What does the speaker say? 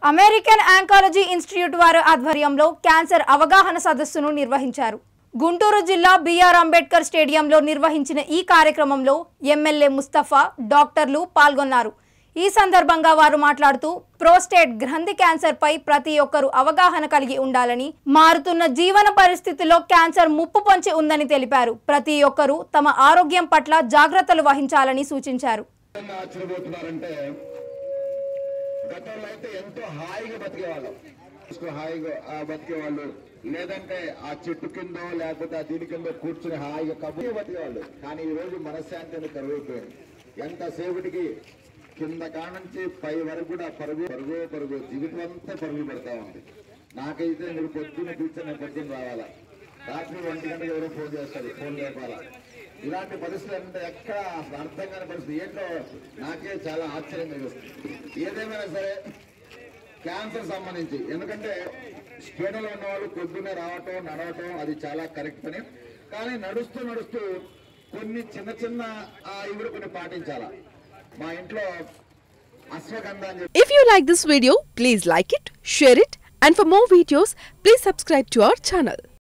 American oncology institute వారి ఆధ్వర్యంలో cancer అవగాహన సదస్సును నిర్వహించారు గుంటూరు జిల్లా బిఆర్ అంబేద్కర్ స్టేడియంలో నిర్వహించిన ఈ కార్యక్రమంలో ఎమ్మెల్యే ముస్తఫా డాక్టర్లు పాల్గొన్నారు ఈ సందర్భంగా వారు మాట్లాడుతూ ప్రోస్టేట్ గ్రంథి క్యాన్సర్ పై ప్రతి ఒక్కరూ అవగాహన కలిగి ఉండాలని మారుతున్న జీవన పరిస్థితుల్లో క్యాన్సర్ ముప్పు పొంచి ఉందని తెలిపారు ప్రతి ఒక్కరూ తమ ఆరోగ్యం పట్ల జాగ్రత్తలు వహించాలని సూచించారు విధంగా ఆశ్చర్యపోతున్నారంటే గతంలో అయితే ఎంతో హాయిగా బతికేవాళ్ళం తీసుకుని హాయిగా ఆ, బతికేవాళ్ళు లేదంటే ఆ చెట్టు కిందో లేకపోతే ఆ దీని కింద కూర్చుని హాయిగా కబుర్లు బతికేవాళ్ళు కానీ ఈ రోజు మనశ్శాంతి అనేది కరువైపోయింది ఎంతసేపటికి కింద కానుంచి పై వరకు కూడా పరుగు పరుగు పరుగు జీవితం అంతా పరుగులు పెడతా ఉంది నాకైతే మీరు పొద్దున్న కూర్చొని నేను పొద్దున్న రావాలా రాత్రి ఒంటి గంటకి ఎవరో ఫోన్ చేస్తారు ఫోన్ లేపాలా ఇలాంటి పరిస్థితులు అంటే ఎక్కడ అసలు అర్థం కాని పరిస్థితి ఏంటో నాకే చాలా ఆశ్చర్యం కలిగిస్తుంది ఏదేమైనా సరే క్యాన్సర్ సంబంధించి ఎందుకంటే స్పీడలో ఉన్న వాళ్ళు పొద్దున్నే రావటం నడవటం అది చాలా కరెక్ట్ పని కానీ నడుస్తూ నడుస్తూ కొన్ని చిన్న చిన్న ఆ, ఇవి కొన్ని పాటించాలా మా ఇంట్లో అశ్వగంధ అని చెప్పి If you like this video, please like it, share it, and for more videos, please subscribe to our channel.